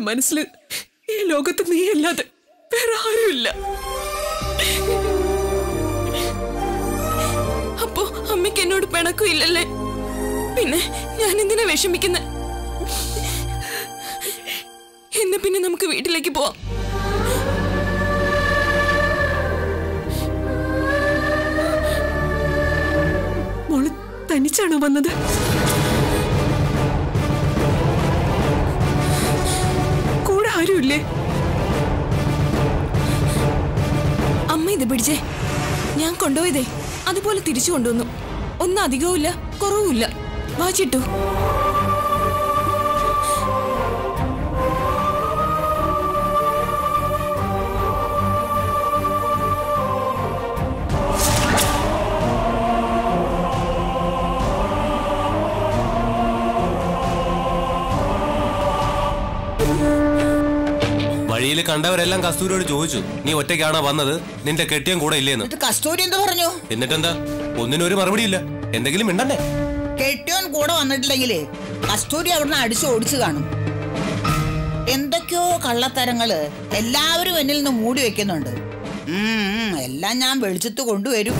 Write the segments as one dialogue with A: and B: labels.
A: മനസ്സിൽ ഈ ലോകത്ത് നീയല്ലാതെ വേറെ ആരുമില്ല
B: അപ്പോ അമ്മയ്ക്ക് എന്നോട് പിണക്കം ഇല്ലല്ലേ പിന്നെ ഞാൻ എന്തിനാ വിഷമിക്കുന്നെ എന്നാ പിന്നെ നമുക്ക് വീട്ടിലേക്ക് പോവാം
A: മോള് തനിച്ചാണോ വന്നത് കൂടെ ആരുമില്ലേ
B: അമ്മ ഇത് പിടിച്ചേ ഞാൻ കൊണ്ടുപോയതേ അതുപോലെ തിരിച്ചു കൊണ്ടുവന്നു ഒന്നും അധികവുമില്ല കുറവുമില്ല വാച്ചിട്ടു
C: വഴിയിൽ കണ്ടവരെല്ലാം കസ്തൂരിയോട് ചോദിച്ചു നീ ഒറ്റയ്ക്കാണോ വന്നത് നിന്റെ കെട്ടിയം കൂടെ ഇല്ലേന്ന്
D: എന്നിട്ട് കസ്തൂരി എന്ത് പറഞ്ഞു
C: എന്നിട്ടെന്താ ഒന്നിനും ഒരു മറുപടിയില്ല എന്തെങ്കിലും മിണ്ടണ്ടേ
D: കെട്ടിയോൻ കൂടെ വന്നിട്ടില്ലെങ്കിലേ കസ്തൂരി അവിടുന്ന് അടിച്ചു ഓടിച്ചു കാണും എന്തൊക്കെയോ കള്ളത്തരങ്ങള് എല്ലാവരും എന്നിൽ നിന്ന് മൂടി വെക്കുന്നുണ്ട് ഉം, ഉം, എല്ലാം ഞാൻ വെളിച്ചത്ത് കൊണ്ടുവരും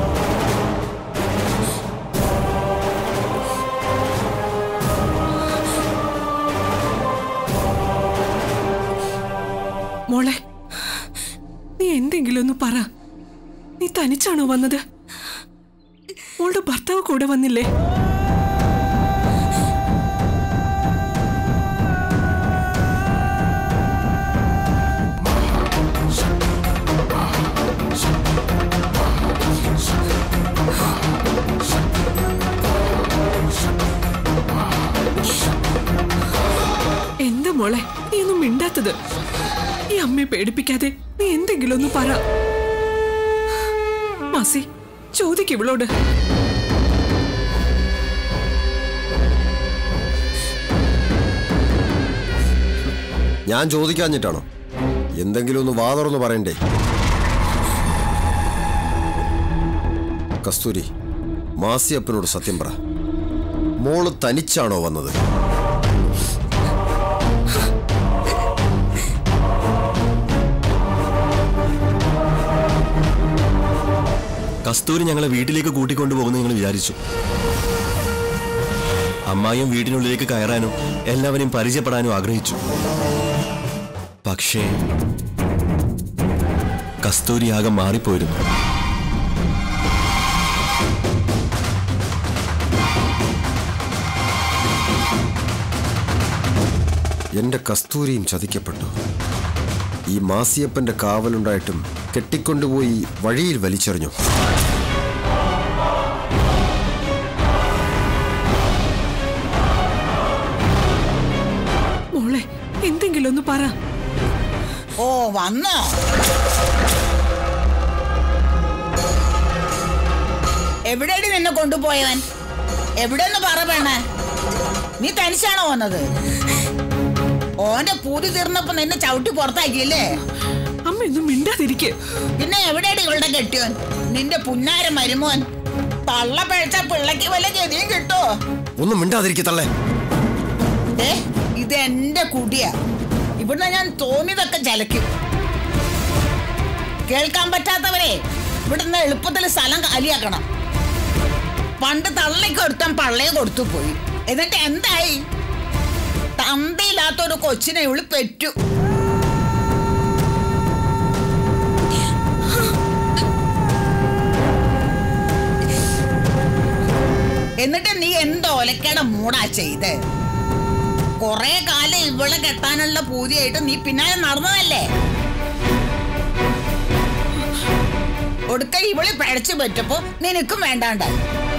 A: മോളെ നീ എന്തെങ്കിലും ഒന്ന് പറ നീ തനിച്ചാണോ വന്നത് മോളുടെ ഭർത്താവ് കൂടെ വന്നില്ലേ എന്താ മോളെ നീ ഒന്നും മിണ്ടാത്തത് ഈ അമ്മയെ പേടിപ്പിക്കാതെ നീ എന്തെങ്കിലും ഒന്ന് പറ മാസി ചോദിക്ക് ഇവളോട്
E: ഞാൻ ചോദിക്കാഞ്ഞിട്ടാണോ എന്തെങ്കിലും ഒന്ന് വാ തുറന്ന് പറയണ്ടേ കസ്തൂരി മാസിയപ്പനോട് സത്യം പറ മോള് തനിച്ചാണോ വന്നത്
F: കസ്തൂരി ഞങ്ങളെ വീട്ടിലേക്ക് കൂട്ടിക്കൊണ്ടുപോകുന്ന ഞങ്ങൾ വിചാരിച്ചു അമ്മായിയും വീടിനുള്ളിലേക്ക് കയറാനും എല്ലാവരെയും പരിചയപ്പെടാനും ആഗ്രഹിച്ചു പക്ഷേ കസ്തൂരി ആകെ മാറിപ്പോയിരുന്നു
E: എന്റെ കസ്തൂരിയും ചതിക്കപ്പെട്ടു ഈ മാസിയപ്പന്റെ കാവലുണ്ടായിട്ടും കെട്ടിക്കൊണ്ടുപോയി വഴിയിൽ വലിച്ചെറിഞ്ഞു
A: മോളെ എന്തെങ്കിലും ഒന്ന് പറ
D: ഓ വന്നോ എവിടെയാണ് നിന്നെ കൊണ്ടുപോയവൻ എവിടെന്ന് പറ വേണേ നീ തനിച്ചാണോ വന്നത് ഓന്റെ പൂതി തീർന്നപ്പോ നിന്നെ ചവിട്ടി പുറത്താക്കിയല്ലേ
A: അമ്മ ഒന്നും മിണ്ടാതിരിക്കെ
D: പിന്നെ എവിടെയാണ് ഇവളുടെ കെട്ടിയോൻ നിന്റെ പുന്നാര മരുമോൻ തള്ള പഴച്ച പിള്ളയ്ക്ക് വല്ല ഗതിയും കിട്ടോ
E: ഒന്നും മിണ്ടാതിരിക്കത്തള്ളേ
D: ഏ ഇത് എന്റെ കുടിയാ ഇവിടുന്ന് ഞാൻ തോന്നിയതൊക്കെ ചലക്കും കേൾക്കാൻ പറ്റാത്തവരെ ഇവിടുന്ന് എളുപ്പത്തിൽ സ്ഥലം കാലിയാക്കണം പണ്ട് തള്ളയ്ക്ക് ഒരുത്തൻ പള്ളയെ കൊടുത്തു പോയി എന്നിട്ട് എന്തായി തന്തയില്ലാത്ത ഒരു കൊച്ചിനെ ഇവള് പെറ്റു എന്നിട്ട് നീ എന്തോ ഒലക്കയുടെ മൂടാ ചെയ്ത് കൊറേ കാലം ഇവളെ കെട്ടാനുള്ള പൂതിയായിട്ട് നീ പിന്നാലെ നടന്നതല്ലേ ഒടുക്ക ഇവളെ പഴച്ചു പറ്റപ്പോ നിനക്കും വേണ്ടാണ്ടായി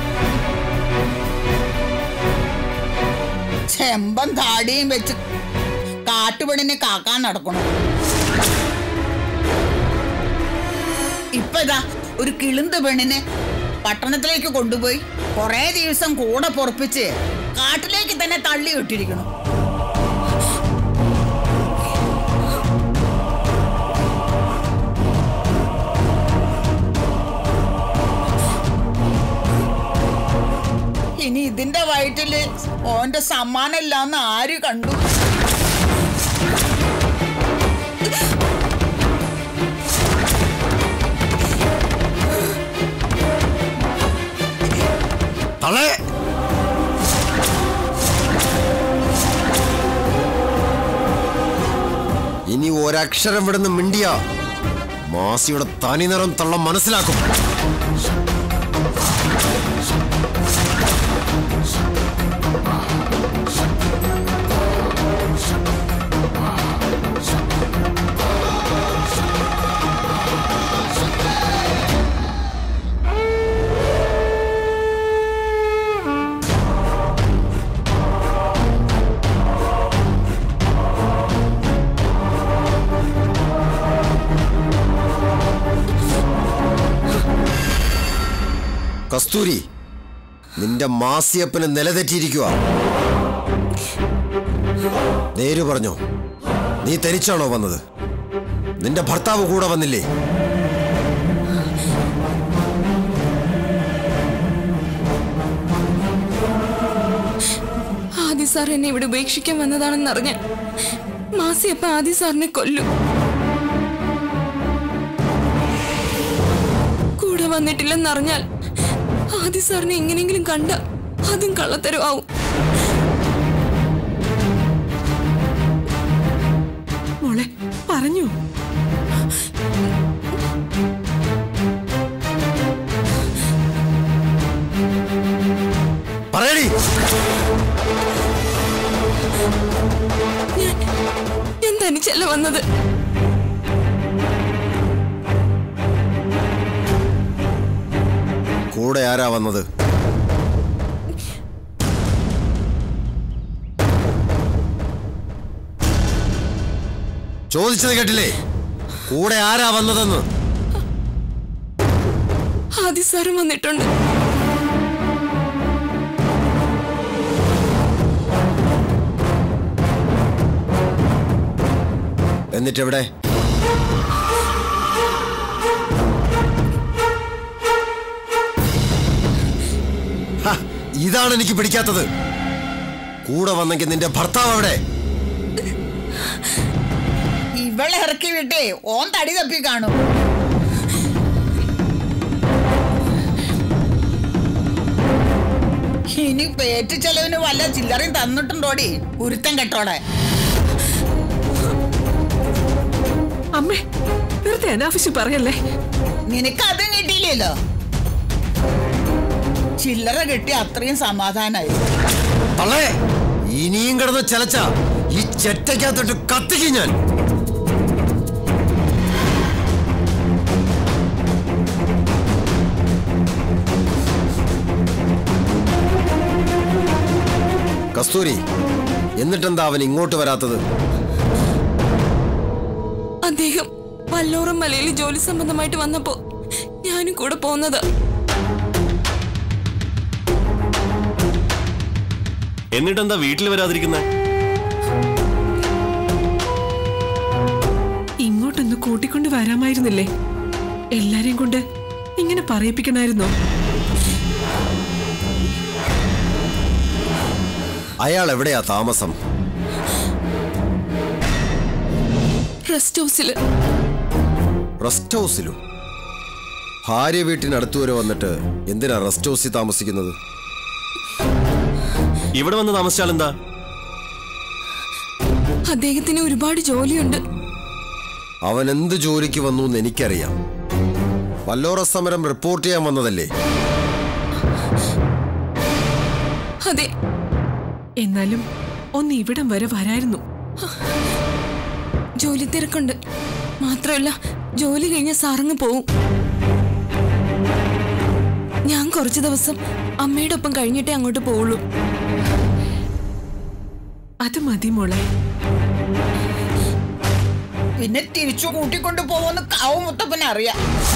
D: ചെമ്പം താടിയും വെച്ച് കാട്ടുപണിനെ കാക്കാൻ നടക്കണം ഇപ്പൊ ഇതാ ഒരു കിളുന്ത് പെണ്ണിനെ പട്ടണത്തിലേക്ക് കൊണ്ടുപോയി കുറെ ദിവസം കൂടെ പൊറപ്പിച്ച് കാട്ടിലേക്ക് തന്നെ തള്ളി വിട്ടിരിക്കണം ഇനി ഇതിന്റെ വയറ്റില് ഓന്റെ സമ്മാനം ഇല്ലാന്ന് ആര് കണ്ടു
E: തളേ ഇനി ഒരക്ഷരം വിടുന്ന് മിണ്ടിയ മാസിയുടെ തനിനിറം തള്ളം മനസ്സിലാക്കും കസ്തൂരി നിന്റെ മാസിയപ്പന് നിലതെറ്റിയിരിക്കുക നേര് പറഞ്ഞോ നീ തനിച്ചാണോ വന്നത് നിന്റെ ഭർത്താവ് കൂടെ വന്നില്ലേ
B: ആദി സാർ എന്നെ ഇവിടെ ഉപേക്ഷിക്കാൻ വന്നതാണെന്ന് അറിഞ്ഞ് മാസിയപ്പ ആദി സാറിനെ കൊല്ലും കൂടെ വന്നിട്ടില്ലെന്നറിഞ്ഞാൽ ആദി സാറിനെ എങ്ങനെയെങ്കിലും കണ്ട അതും കള്ളത്തരമാവും
A: മോളെ പറഞ്ഞു
E: പറയടി
B: ഞാൻ ഞാൻ തനിച്ചല്ല വന്നത്
E: കൂടെ ആരാ വന്നത് ചോദിച്ചത് കേട്ടില്ലേ കൂടെ ആരാ വന്നതെന്ന്
B: ആദി സാറും വന്നിട്ടുണ്ട്
E: എന്നിട്ടെവിടെ ഹ, ഇതാണ് എനിക്ക് പിടിക്കാത്തത് കൂടെ വന്നെങ്കിൽ നിന്റെ ഭർത്താവ് അവിടെ
D: ഇവളെ ഇറക്കി വിട്ടേ ഓൻ തടി തപ്പി കാണും ഇനി പേറ്റ് ചെലവിന് വല്ല ചില്ലറയും തന്നിട്ടുണ്ടോടി ഉരുത്തം കെട്ടോടെ
A: അമ്മേ വെറുതെ അനാവശ്യം പറയല്ലേ
D: നിനക്ക് അതും കിട്ടിയില്ലല്ലോ ചില്ലറ കിട്ടി അത്രയും സമാധാനായി
E: തള്ളേ ഇനിയും കിടന്ന് ചലച്ച ഈ ചെറ്റയ്ക്കകത്തിട്ട് കത്തിക്കും ഞാൻ കസ്തൂരി എന്നിട്ടെന്താ അവൻ ഇങ്ങോട്ട് വരാത്തത്
B: അദ്ദേഹം വല്ലോറം മലയിൽ ജോലി സംബന്ധമായിട്ട് വന്നപ്പോ ഞാനും കൂടെ പോന്നതാ
F: എന്നിട്ടെന്താ വീട്ടിൽ വരാതിരിക്കുന്നത്
A: ഇങ്ങോട്ടൊന്ന് കൂട്ടിക്കൊണ്ട് വരാമായിരുന്നില്ലേ എല്ലാരെയും കൊണ്ട് ഇങ്ങനെ പറയിപ്പിക്കണായിരുന്നോ
E: അയാൾ എവിടെയാ താമസം
B: റെസ്റ്റ് ഹൗസില്
E: റെസ്റ്റ് ഹൗസിലും ഭാര്യ വീട്ടിനടുത്ത് വരെ വന്നിട്ട് എന്തിനാ റെസ്റ്റ് ഹൗസിൽ താമസിക്കുന്നത്
F: ഇവിടെ വന്ന് താമസിച്ചാൽ എന്താ
B: അദ്ദേഹത്തിന് ഒരുപാട് ജോലിയുണ്ട്
E: അവൻ എന്ത് ജോലിക്ക് വന്നു എന്ന് എനിക്കറിയാം വല്ലോറ സമരം റിപ്പോർട്ട് ചെയ്യാൻ വന്നതല്ലേ
B: അതെ
A: എന്നാലും ഒന്ന് ഇവിടം വരെ വരായിരുന്നു
B: ജോലി തിരക്കുണ്ട് മാത്രമല്ല ജോലി കഴിഞ്ഞ സാറങ്ങ് പോവും ഞാൻ കുറച്ച് ദിവസം അമ്മയുടെ ഒപ്പം കഴിഞ്ഞിട്ടേ അങ്ങോട്ട് പോവുള്ളൂ
A: അത് മതി മോളെ
D: പിന്നെ തിരിച്ചു കൂട്ടിക്കൊണ്ട് പോകുമെന്ന് കാവ് മുത്തപ്പനെ അറിയാം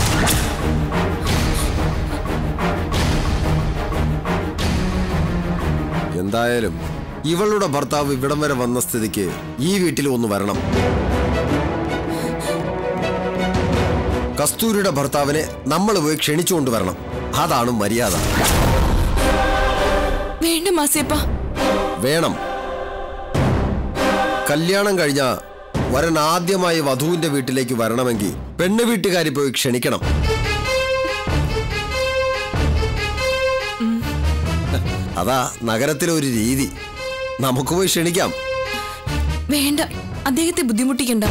E: എന്തായാലും ഇവളുടെ ഭർത്താവ് ഇവിടം വരെ വന്ന സ്ഥിതിക്ക് ഈ വീട്ടിൽ ഒന്ന് വരണം കസ്തൂരിയുടെ ഭർത്താവിനെ നമ്മൾ പോയി ക്ഷണിച്ചുകൊണ്ട് വരണം അതാണ് മര്യാദ
B: വേണ്ട മാസിയപ്പ
E: വേണം കല്യാണം കഴിഞ്ഞ വരൻ ആദ്യമായി വധുവിന്റെ വീട്ടിലേക്ക് വരണമെങ്കിൽ പെണ്ണ് വീട്ടുകാരി പോയി ക്ഷണിക്കണം അതാ നഗരത്തിലെ ഒരു രീതി നമുക്ക് പോയി ക്ഷണിക്കാം
B: വേണ്ട അദ്ദേഹത്തെ ബുദ്ധിമുട്ടിക്കണ്ട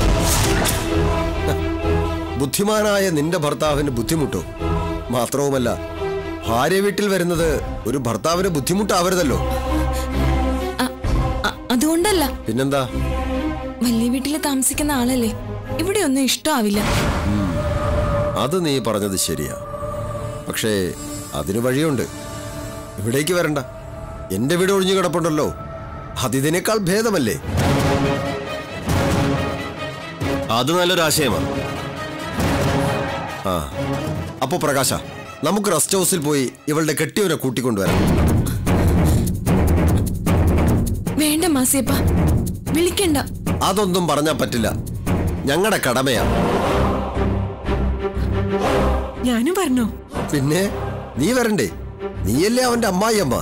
E: ബുദ്ധിമാനായ നിന്റെ ഭർത്താവിന് ബുദ്ധിമുട്ടോ മാത്രവുമല്ല ഭാര്യ വീട്ടിൽ വരുന്നത് ഒരു ഭർത്താവിന് ബുദ്ധിമുട്ടാവരുതല്ലോ
B: അ- അ- അതുകൊണ്ടല്ല
E: പിന്നെന്താ
B: വലിയ വീട്ടിൽ താമസിക്കുന്ന ആളല്ലേ ഇവിടെ ഒന്നും ഇഷ്ടമാവില്ല
E: അത് നീ പറഞ്ഞത് ശരിയാ പക്ഷേ അതിന് വഴിയുണ്ട് ഇവിടേക്ക് വരണ്ട എന്റെ വീട് ഒഴിഞ്ഞു കിടപ്പുണ്ടല്ലോ അതിതിനേക്കാൾ ഭേദമല്ലേ
F: അത് നല്ലൊരു ആശയമാണ്
E: ആ അപ്പോ പ്രകാശ നമുക്ക് റെസ്റ്റ് ഹൗസിൽ പോയി ഇവളുടെ കെട്ടിയവനെ കൂട്ടിക്കൊണ്ടുവരാം
B: വേണ്ട മാസിയപ്പ വിളിക്കണ്ട
E: അതൊന്നും പറഞ്ഞാൽ പറ്റില്ല ഞങ്ങളുടെ കടമയാ
A: ഞാനും പറഞ്ഞോ
E: പിന്നെ നീ വരണ്ടേ നീയല്ലേ അവന്റെ അമ്മായിയമ്മ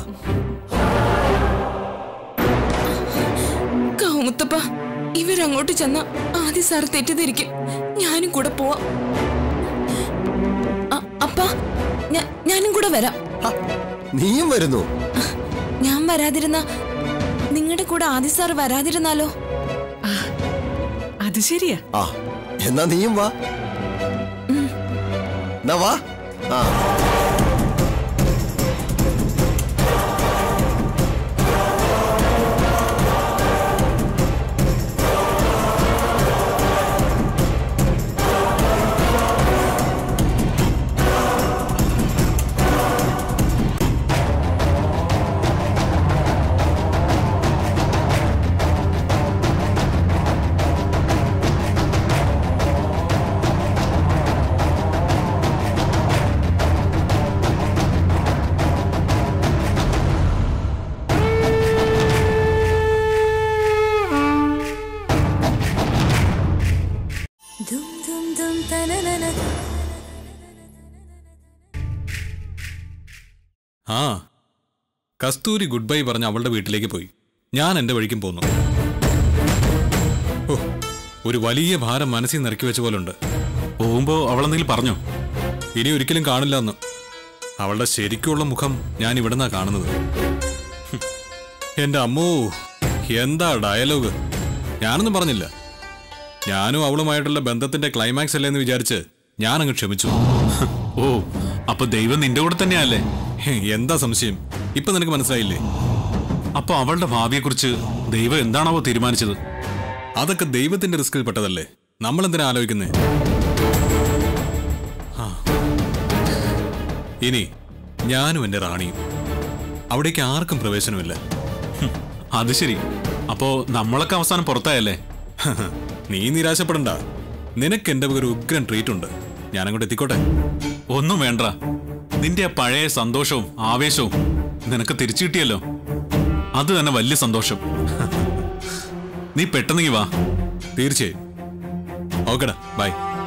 B: കാമുത്തപ്പ ഇവരങ്ങോട്ട് ചെന്ന ആദ്യ സാർ തെറ്റിദ്ധരിക്കും ഞാനും കൂടെ പോവാം അ- അപ്പാ ഞാ- ഞാനും കൂടെ വരാം
E: ഹ, നീയും വരുന്നു
B: ഞാൻ വരാതിരുന്ന നിങ്ങളുടെ കൂടെ ആദ്യ സാർ വരാതിരുന്നാലോ
A: അത് ശരിയാ
E: ആ എന്നാ നീയും വാ എന്നാ വാ ആ
G: ആ കസ്തൂരി ഗുഡ് ബൈ പറഞ്ഞ് അവളുടെ വീട്ടിലേക്ക് പോയി ഞാൻ എൻ്റെ വഴിക്കും പോന്നു ഓ ഒരു വലിയ ഭാരം മനസ്സിൽ നിറക്കി വെച്ച പോലുണ്ട് പോകുമ്പോൾ അവളെന്തെങ്കിലും പറഞ്ഞോ ഇനി ഒരിക്കലും കാണില്ല എന്ന് അവളുടെ ശരിക്കുള്ള മുഖം ഞാൻ ഇവിടുന്നാ കാണുന്നത് ഹും. എൻ്റെ അമ്മോ എന്താ ഡയലോഗ് ഞാനൊന്നും പറഞ്ഞില്ല ഞാനും അവളുമായിട്ടുള്ള ബന്ധത്തിന്റെ ക്ലൈമാക്സ് അല്ലേ എന്ന് വിചാരിച്ച് ഞാനങ്ങ് ക്ഷമിച്ചു ഓ അപ്പൊ ദൈവം നിന്റെ കൂടെ തന്നെയല്ലേ എന്താ സംശയം ഇപ്പൊ നിനക്ക് മനസ്സിലായില്ലേ അപ്പൊ അവളുടെ ഭാവിയെക്കുറിച്ച് ദൈവം എന്താണാവോ തീരുമാനിച്ചത് അതൊക്കെ ദൈവത്തിന്റെ റിസ്കിൽ പെട്ടതല്ലേ നമ്മൾ എന്തിനാ ആലോചിക്കുന്നേ ആ. ഇനി ഞാനും എന്റെ റാണിയും അവിടേക്ക് ആർക്കും പ്രവേശനമില്ല ഹും, അത് ശരി അപ്പോ നമ്മളൊക്കെ അവസാനം പുറത്തായല്ലേ നീ നിരാശപ്പെടണ്ട നിനക്ക് എന്റെ വക ഒരു ഉഗ്രൻ ട്രീറ്റ് ഉണ്ട് ഞാനങ്ങോട്ട് എത്തിക്കോട്ടെ ഒന്നും വേണ്ട നിന്റെ ആ പഴയ സന്തോഷവും ആവേശവും നിനക്ക് തിരിച്ചു കിട്ടിയല്ലോ അത് തന്നെ വലിയ സന്തോഷം നീ പെട്ടെന്ന് വാ തീർച്ചയായും ഓക്കെടാ ബൈ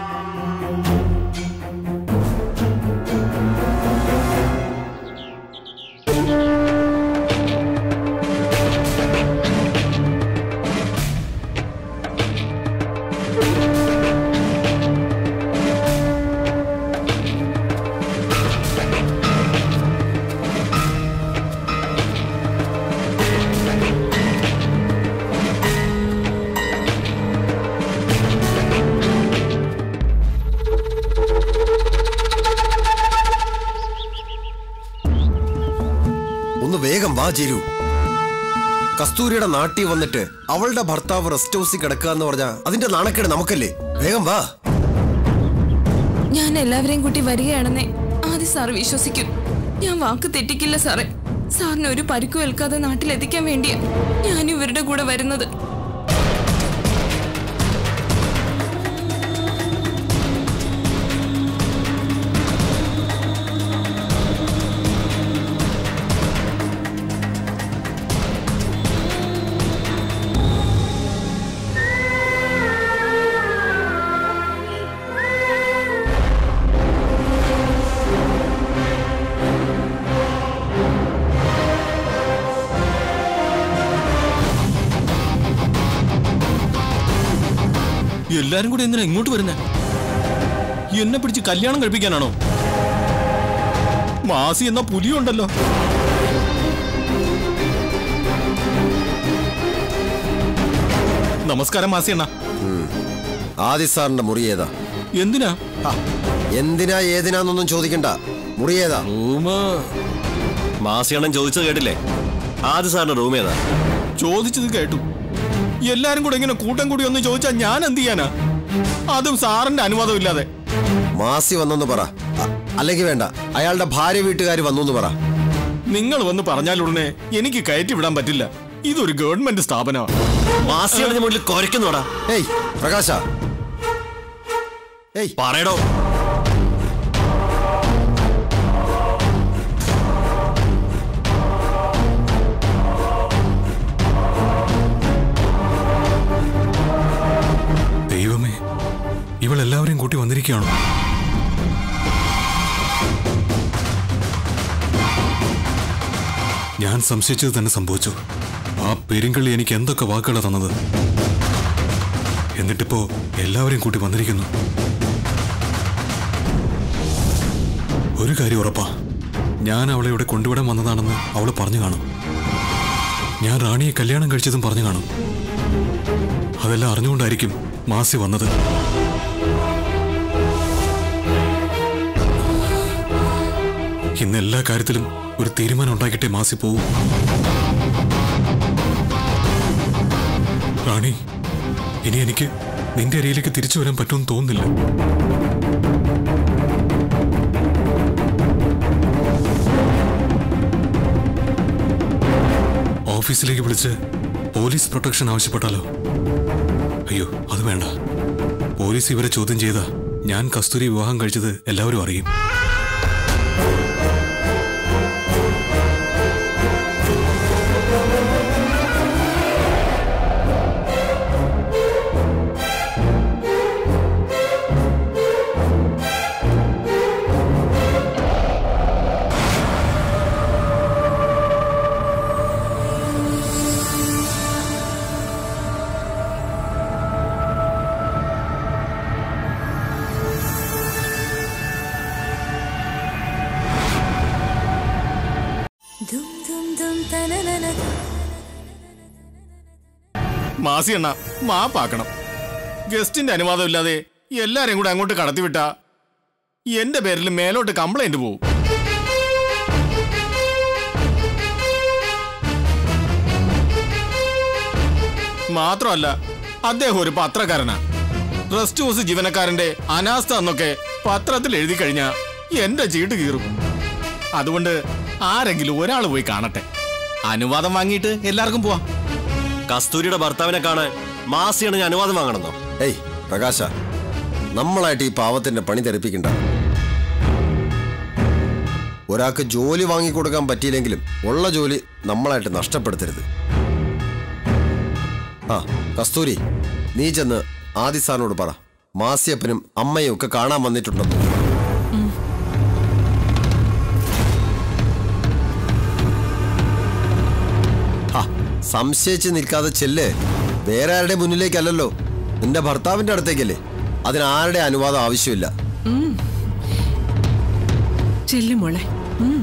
E: ഒന്ന് വേഗം വാ ചേരൂ കസ്തൂരിയുടെ നാട്ടിൽ വന്നിട്ട് അവളുടെ ഭർത്താവ് റെസ്റ്റ് ഹൗസിൽ കിടക്കുക എന്ന് പറഞ്ഞാ അതിന്റെ നാണക്കേട് നമുക്കല്ലേ വേഗം വാ
B: ഞാൻ എല്ലാവരെയും കൂട്ടി വരികയാണെന്നേ ആദ്യ സാർ വിശ്വസിക്കും ഞാൻ വാക്ക് തെറ്റിക്കില്ല സാറേ സാറിന് ഒരു പരിക്കും ഏൽക്കാതെ നാട്ടിലെത്തിക്കാൻ വേണ്ടിയാ ഞാൻ ഇവരുടെ കൂടെ വരുന്നത്
F: എല്ലാരും കൂടെ എന്തിനാ ഇങ്ങോട്ട് വരുന്നേ എന്നെ പിടിച്ച് കല്യാണം കഴിപ്പിക്കാനാണോ മാസി എന്ന പുലിയുണ്ടല്ലോ നമസ്കാരം മാസി അണ്ണ
E: ആദി സാറിന്റെ മുറി ഏതാ
F: എന്തിനാ
E: ഹ, എന്തിനാ ഏതിനാന്നൊന്നും ചോദിക്കണ്ട മുറി ഏതാ
F: റൂമ്
C: മാസിയണ്ണൻ ചോദിച്ചത് കേട്ടില്ലേ ആദ്യ സാറിന്റെ റൂം ഏതാ
F: ചോദിച്ചത് കേട്ടു എല്ലാരും കൂടെ ഇങ്ങനെ കൂട്ടം കൂടി ഒന്ന് ചോദിച്ചാൽ ഞാൻ എന്ത് ചെയ്യാനാ അതും സാറിന്റെ അനുവാദം ഇല്ലാതെ
E: മാസി വന്നെന്ന് പറ അ- അല്ലെങ്കിൽ വേണ്ട അയാളുടെ ഭാര്യ വീട്ടുകാർ വന്നു എന്ന് പറ
F: നിങ്ങൾ വന്ന് പറഞ്ഞാലുടനെ എനിക്ക് കയറ്റി വിടാൻ പറ്റില്ല ഇതൊരു ഗവൺമെന്റ് സ്ഥാപനമാണ്
C: മാസിയണ്ണന്റെ മുന്നിൽ കുരയ്ക്കുന്നോടാ
E: ഏയ് പ്രകാശ ഏയ്
C: പറയടോ
G: ദൈവമേ ഇവൾ എല്ലാവരെയും കൂട്ടി വന്നിരിക്കുകയാണോ ഞാൻ സംശയിച്ചത് തന്നെ സംഭവിച്ചു ആ പെരുങ്കള്ളി എനിക്ക് എന്തൊക്കെ വാക്കുകളാ തന്നത് എന്നിട്ടിപ്പോ എല്ലാവരെയും കൂട്ടി വന്നിരിക്കുന്നു ഒരു കാര്യം ഉറപ്പാ ഞാൻ അവളെ ഇവിടെ കൊണ്ടുവിടാൻ വന്നതാണെന്ന് അവള് പറഞ്ഞു കാണും ഞാൻ റാണിയെ കല്യാണം കഴിച്ചതും പറഞ്ഞു കാണും അതെല്ലാം അറിഞ്ഞുകൊണ്ടായിരിക്കും മാസി വന്നത് ഇന്ന് എല്ലാ കാര്യത്തിലും ഒരു തീരുമാനം ഉണ്ടാക്കിയിട്ടേ മാസി പോവൂ റാണി ഇനി എനിക്ക് നിന്റെ അരിയിലേക്ക് തിരിച്ചു വരാൻ പറ്റുമെന്ന് തോന്നുന്നില്ല ഓഫീസിലേക്ക് വിളിച്ച് പോലീസ് പ്രൊട്ടക്ഷൻ ആവശ്യപ്പെട്ടാലോ അയ്യോ അത് വേണ്ട പോലീസ് ഇവരെ ചോദ്യം ചെയ്ത ഞാൻ കസ്തൂരി വിവാഹം കഴിച്ചത് എല്ലാവരും അറിയും
F: മാസി എണ്ണ മാപ്പാക്കണം ഗസ്റ്റിന്റെ അനുവാദം ഇല്ലാതെ എല്ലാരെയും കൂടെ അങ്ങോട്ട് കടത്തിവിട്ട എന്റെ പേരിൽ മേലോട്ട് കംപ്ലൈന്റ് പോവും മാത്രമല്ല അദ്ദേഹം ഒരു പത്രക്കാരനാ റെസ്റ്റ് ഹൗസ് ജീവനക്കാരന്റെ അനാസ്ഥ എന്നൊക്കെ പത്രത്തിൽ എഴുതി കഴിഞ്ഞാ എന്റെ ചീട്ട് കീറും അതുകൊണ്ട് ആരെങ്കിലും ഒരാൾ പോയി കാണട്ടെ അനുവാദം വാങ്ങിയിട്ട് എല്ലാവർക്കും പോവാം
C: കസ്തൂരിയുടെ ഭർത്താവിനെ കാണാൻ മാസിയണ്ണന് അനുവാദം വാങ്ങണമെന്നോ
E: ഏയ് പ്രകാശ നമ്മളായിട്ട് ഈ പാവത്തിന്റെ പണി തെറിപ്പിക്കണ്ട ഒരാൾക്ക് ജോലി വാങ്ങിക്കൊടുക്കാൻ പറ്റിയില്ലെങ്കിലും ഉള്ള ജോലി നമ്മളായിട്ട് നഷ്ടപ്പെടുത്തരുത് ആ കസ്തൂരി നീ ചെന്ന് ആദി സാറിനോട് പറ മാസിയപ്പനും അമ്മയും ഒക്കെ കാണാൻ വന്നിട്ടുണ്ടെന്ന് ആ, സംശയിച്ച് നിൽക്കാതെ ചെല്ല് വേറെ ആരുടെ മുന്നിലേക്കല്ലല്ലോ നിന്റെ ഭർത്താവിന്റെ അടുത്തേക്കല്ലേ അതിന് ആരുടെ അനുവാദം ആവശ്യമില്ല
A: ചെല്ലു മോളെ ഉം.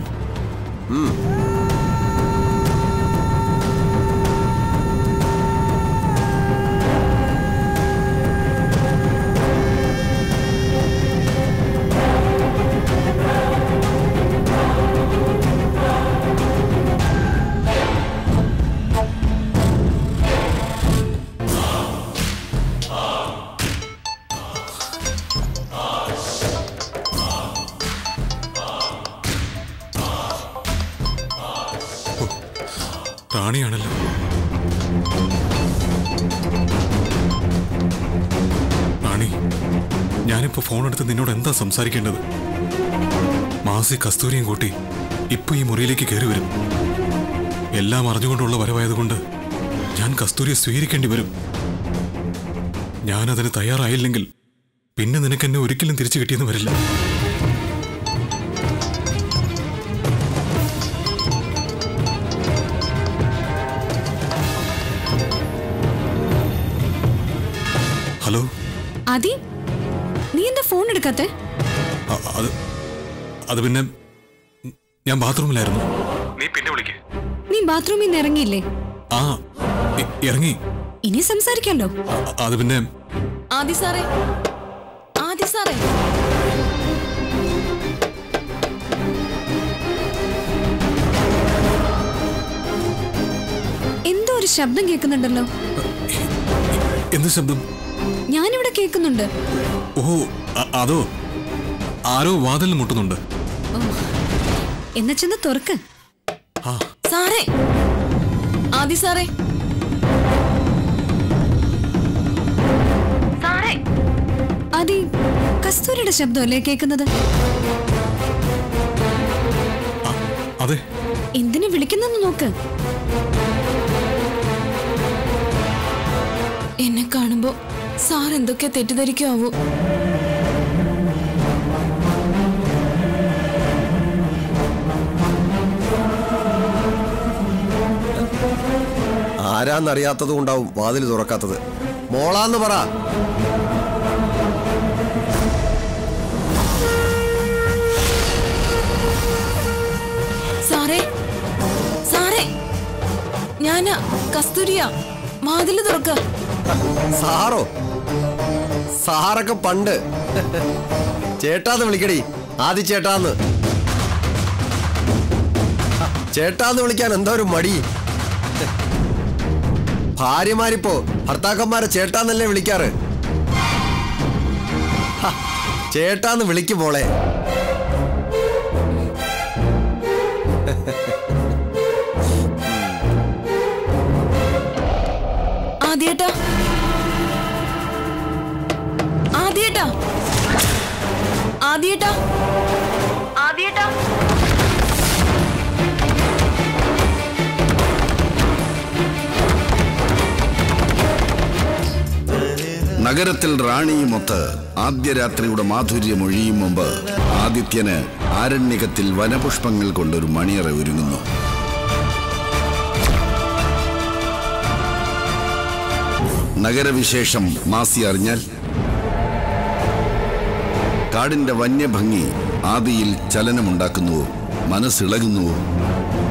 G: റാണിയാണല്ലോ റാണി ഞാനിപ്പോ ഫോൺ എടുത്ത് നിന്നോട് എന്താ സംസാരിക്കേണ്ടത് മാസി കസ്തൂരിയും കൂട്ടി ഇപ്പൊ ഈ മുറിയിലേക്ക് കയറി വരും എല്ലാം അറിഞ്ഞുകൊണ്ടുള്ള വരവായതുകൊണ്ട് ഞാൻ കസ്തൂരിയെ സ്വീകരിക്കേണ്ടി വരും ഞാനതിന് തയ്യാറായില്ലെങ്കിൽ പിന്നെ നിനക്ക് എന്നെ ഒരിക്കലും തിരിച്ചു കിട്ടിയെന്ന് വരില്ല ഹലോ
H: ആദി നീ എന്താ ഫോൺ എടുക്കാത്തെ
G: അ- അത് അത് പിന്നെ ഞാൻ ബാത്റൂമിലായിരുന്നു നീ പിന്നെ വിളിക്കേ
H: നീ ബാത്റൂമിൽ നിന്ന് ഇറങ്ങിയില്ലേ
G: ആ ഇ- ഇറങ്ങി
H: ഇനി സംസാരിക്കാലോ
G: അ- അത് പിന്നെ
B: ആദി സാറേ ആദി സാറേ
H: എന്തോ ഒരു ശബ്ദം കേൾക്കുന്നുണ്ടല്ലോ
G: എന്ത് ശബ്ദം
H: ഞാനിവിടെ കേൾക്കുന്നുണ്ട്
G: ഓ അ- അതോ ആരോ വാതിലിൽ മുട്ടുന്നുണ്ട്
H: എന്നാ ചെന്ന് തുറക്ക്
B: സാറേ ആദി സാറേ സാറേ
H: ആദി കസ്തൂരിയുടെ ശബ്ദമല്ലേ കേൾക്കുന്നത്
G: അതെ
H: എന്തിനു വിളിക്കുന്നെന്ന് നോക്ക്
B: എന്നെ കാണുമ്പോ സാർ എന്തൊക്കെ തെറ്റിദ്ധരിക്കാവോ
E: ആരാന്നറിയാത്തത് കൊണ്ടാവും വാതിൽ തുറക്കാത്തത് മോളാന്ന് പറ
B: സാറേ സാറേ ഞാനാ കസ്തൂരിയ വാതില് തുറക്ക
E: സാറോ സാറൊക്കെ പണ്ട് ചേട്ടാന്ന് വിളിക്കടി ആദ്യ ചേട്ടാന്ന് ചേട്ടാന്ന് വിളിക്കാൻ എന്താ ഒരു മടി ഭാര്യമാരിപ്പോ ഭർത്താക്കന്മാരെ ചേട്ടാന്നല്ലേ വിളിക്കാറ് ഹ, ചേട്ടാന്ന് വിളിക്കും മോളെ
B: ആദ്യേട്ടാ ആദ്യേട്ടാ ആദ്യേട്ടാ ആദ്യേട്ടാ
I: നഗരത്തിൽ റാണിയുമൊത്ത് ആദ്യ രാത്രിയുടെ മാധുര്യം ഒഴിയും മുമ്പ് ആദിത്യന് ആരണ്യകത്തിൽ വനപുഷ്പങ്ങൾ കൊണ്ടൊരു മണിയറ ഒരുങ്ങുന്നു നഗരവിശേഷം മാസി അറിഞ്ഞാൽ കാടിന്റെ വന്യഭംഗി ആദിയിൽ ചലനമുണ്ടാക്കുന്നുവോ മനസ്സിളകുന്നുവോ